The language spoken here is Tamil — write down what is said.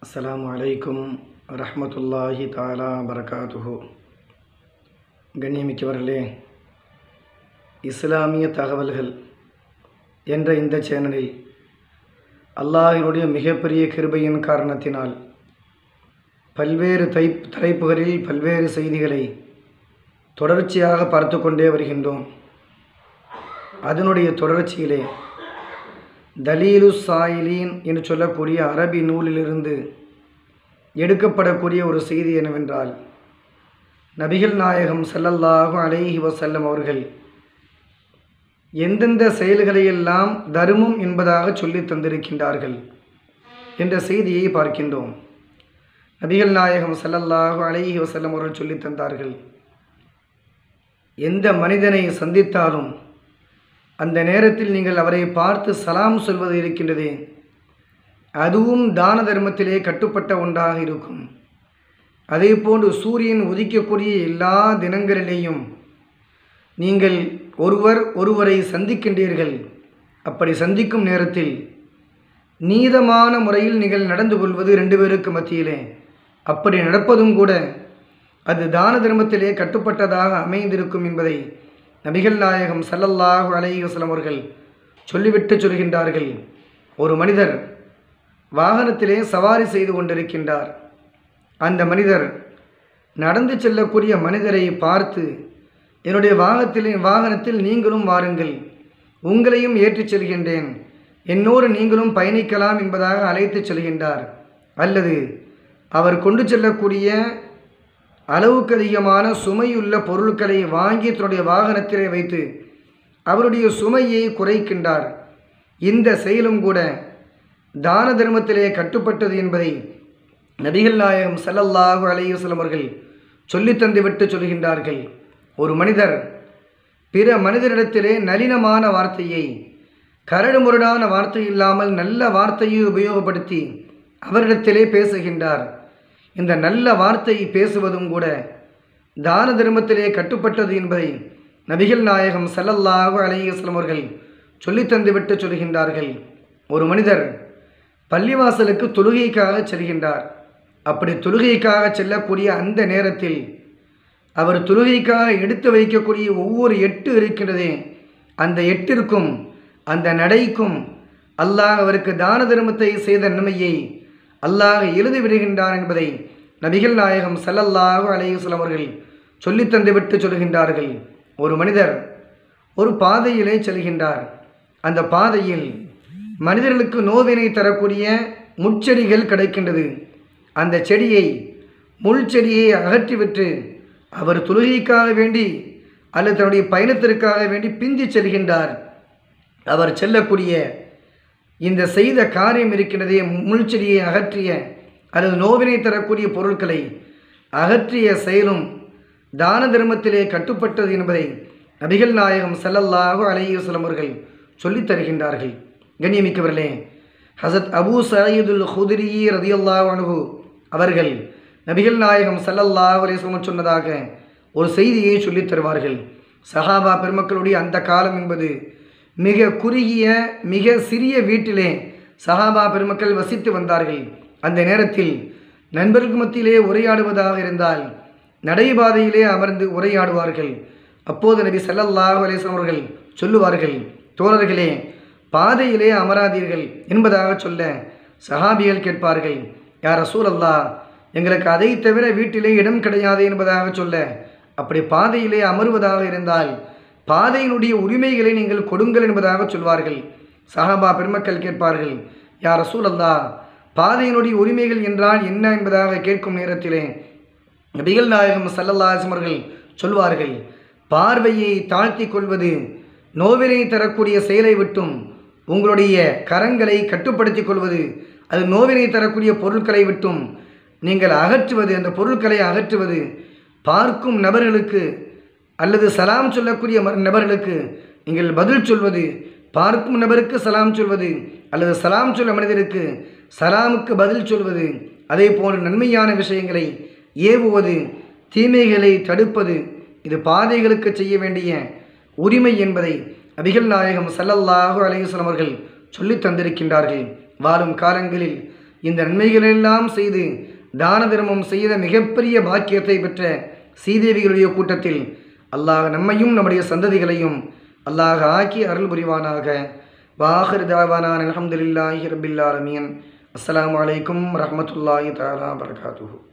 அஸ்ஸலாமு அலைக்கும் ரஹ்மத்துல்லாஹி தாலா பரகாத்துஹு கண்ணியமிக்கவர்களே இஸ்லாமிய தகவல்கள் என்ற இந்த சேனலில் அல்லாஹினுடைய மிகப்பெரிய கிருபையின் காரணத்தினால் பல்வேறு தை தலைப்புகளில் பல்வேறு செய்திகளை தொடர்ச்சியாக பார்த்து கொண்டே வருகின்றோம் அதனுடைய தொடர்ச்சியிலே தலீலு சாயிலீன் என்று சொல்லக்கூடிய அரபி நூலிலிருந்து எடுக்கப்படக்கூடிய ஒரு செய்தி என்னவென்றால் நபிகள் நாயகம் ஸல்லல்லாஹு அலைஹி வஸல்லம் அவர்கள் எந்தெந்த செயல்களையெல்லாம் தர்மம் என்பதாக சொல்லி தந்திருக்கின்றார்கள் என்ற செய்தியை பார்க்கின்றோம் நபிகள் நாயகம் ஸல்லல்லாஹு அலைஹி வஸல்லம் அவர்கள் சொல்லி தந்தார்கள் எந்த மனிதனை சந்தித்தாலும் அந்த நேரத்தில் நீங்கள் அவரை பார்த்து சலாம் சொல்வது இருக்கின்றதே அதுவும் தான தர்மத்திலே கட்டுப்பட்ட ஒன்றாக இருக்கும் அதே போன்று சூரியன் உதிக்கக்கூடிய எல்லா தினங்களிலேயும் நீங்கள் ஒருவர் ஒருவரை சந்திக்கின்றீர்கள் அப்படி சந்திக்கும் நேரத்தில் நீதமான முறையில் நீங்கள் நடந்து கொள்வது ரெண்டு பேருக்கு மத்தியிலே அப்படி நடப்பதும் கூட அது தான தர்மத்திலே கட்டுப்பட்டதாக அமைந்திருக்கும் என்பதை நபிகள் நாயகம் ஸல்லல்லாஹு அலைஹி வஸல்லம் அவர்கள் சொல்லிவிட்டு சொல்கின்றார்கள் ஒரு மனிதர் வாகனத்திலே சவாரி செய்து கொண்டிருக்கின்றார் அந்த மனிதர் நடந்து செல்லக்கூடிய மனிதரை பார்த்து என்னுடைய வாகனத்தில் வாகனத்தில் நீங்களும் வாருங்கள் உங்களையும் ஏற்றிச் செல்கின்றேன் என்னோடு நீங்களும் பயணிக்கலாம் என்பதாக அழைத்துச் செல்கின்றார் அல்லது அவர் கொண்டு செல்லக்கூடிய அளவுக்கு அதிகமான சுமையுள்ள பொருட்களை வாங்கி தன்னுடைய வாகனத்திலே வைத்து அவருடைய சுமையை குறைக்கின்றார் இந்த செயலும் கூட தான தர்மத்திலே கட்டுப்பட்டது என்பதை நபிகள் நாயகம் ஸல்லல்லாஹு அலைஹி வஸல்லம் அவர்கள் சொல்லி தந்துவிட்டு சொல்கின்றார்கள் ஒரு மனிதர் பிற மனிதரிடத்திலே நளினமான வார்த்தையை கரடுமுரடான வார்த்தை இல்லாமல் நல்ல வார்த்தையை உபயோகப்படுத்தி அவரிடத்திலே பேசுகின்றார் இந்த நல்ல வார்த்தை பேசுவதும் கூட தான தர்மத்திலே கட்டுப்பட்டது என்பதை நபிகள் நாயகம் ஸல்லல்லாஹு அலைஹி வஸல்லம் அவர்கள் சொல்லி தந்துவிட்டு சொல்கின்றார்கள் ஒரு மனிதர் பள்ளிவாசலுக்கு தொழுகைக்காக செல்கின்றார் அப்படி தொழுகைக்காக செல்லக்கூடிய அந்த நேரத்தில் அவர் தொழுகைக்காக எடுத்து வைக்கக்கூடிய ஒவ்வொரு எட்டு இருக்கின்றதே அந்த எட்டிற்கும் அந்த நடைக்கும் அல்லாஹ் அவருக்கு தான தர்மத்தை செய்த நன்மையை அல்லாஹ் எழுதி விடுகின்றான் என்பதை நபிகள் நாயகம் ஸல்லல்லாஹு அலைஹி வஸல்லம் அவர்கள் சொல்லி தந்துவிட்டு சொல்கின்றார்கள் ஒரு மனிதர் ஒரு பாதையிலே செல்கின்றார் அந்த பாதையில் மனிதர்களுக்கு நோவினை தரக்கூடிய முட்செடிகள் கிடைக்கின்றது அந்த செடியை முள் செடியை அகற்றிவிட்டு அவர் தொழுகைக்காக வேண்டி அல்லது தன்னுடைய பயணத்திற்காக வேண்டி பிந்தி செல்கின்றார் அவர் செல்லக்கூடிய இந்த செய்த காரியம் இருக்கின்றதே முள்செடியை அகற்றிய அல்லது நோவினை தரக்கூடிய பொருட்களை அகற்றிய செயலும் தான தர்மத்திலே கட்டுப்பட்டது என்பதை நபிகள் நாயகம் ஸல்லல்லாஹு அலைஹி வஸல்லம் அவர்கள் சொல்லித் தருகின்றார்கள் கண்ணியமிக்கவர்களே ஹசத் அபூ சயீதுல் ஹுதிரி ரதியல்லாஹு அன்ஹு அவர்கள் நபிகள் நாயகம் ஸல்லல்லாஹு அலைஹி வஸல்லம் சொன்னதாக ஒரு செய்தியை சொல்லித் தருவார்கள் சஹாபா பெருமக்களுடைய அந்த காலம் என்பது மிக குறுகிய மிக சிறிய வீட்டிலே சஹாபா பெருமக்கள் வசித்து வந்தார்கள் அந்த நேரத்தில் நண்பருக்கு மத்தியிலே உரையாடுவதாக இருந்தால் நடைபாதையிலே அமர்ந்து உரையாடுவார்கள் அப்போது நபி ஸல்லல்லாஹு அலைஹி வஸல்லம் அவர்கள் சொல்லுவார்கள் தோழர்களே பாதையிலே அமராதீர்கள் என்பதாக சொல்ல சஹாபிகள் கேட்பார்கள் யார் ரசூலல்லா எங்களுக்கு அதை தவிர வீட்டிலே இடம் கிடையாது என்பதாக சொல்ல அப்படி பாதையிலே அமருவதாக இருந்தால் பாதையினுடைய உரிமைகளை நீங்கள் கொடுங்கள் என்பதாக சொல்வார்கள் சஹாபா பெருமக்கள் கேட்பார்கள் யார் ரசூலல்லா பாதையினுடைய உரிமைகள் என்றால் என்ன என்பதாக கேட்கும் நேரத்திலே நபிகள் நாயகம் சல்லல்லாஹம் அவர்கள் சொல்வார்கள் பார்வையை தாழ்த்தி கொள்வது நோவினை தரக்கூடிய செயலை விட்டும் உங்களுடைய கரங்களை கட்டுப்படுத்திக் கொள்வது அது நோவினை தரக்கூடிய பொருட்களை விட்டும் நீங்கள் அகற்றுவது அந்த பொருட்களை அகற்றுவது பார்க்கும் நபர்களுக்கு அல்லது சலாம் சொல்லக்கூடிய ம- நபர்களுக்கு நீங்கள் பதில் சொல்வது பார்க்கும் நபருக்கு சலாம் சொல்வது அல்லது சலாம் சொல்ல மனிதருக்கு சலாமுக்கு பதில் சொல்வது அதே போன்ற நன்மையான விஷயங்களை ஏவுவது தீமைகளை தடுப்பது இது பாதைகளுக்கு செய்ய வேண்டிய உரிமை என்பதை நபிகள் நாயகம் ஸல்லல்லாஹு அலைஹி வஸல்லம் அவர்கள் சொல்லித் தந்திருக்கின்றார்கள் வாழும் காலங்களில் இந்த நன்மைகளெல்லாம் செய்து தான தர்மம் செய்த மிகப்பெரிய பாக்கியத்தை பெற்ற சீதேவிகளுடைய கூட்டத்தில் அல்லாஹ் நம்மையும் நம்முடைய சந்ததிகளையும் அல்லாஹ் ஆக்கி அருள் புரிவானாக வாஹர் தாவானான் அலமதுல்லாஹி ரபில் ஆலமீன் அஸ்ஸலாமு அலைக்கும் ரஹமத்துல்லாஹி தாலா வரகாத்துஹு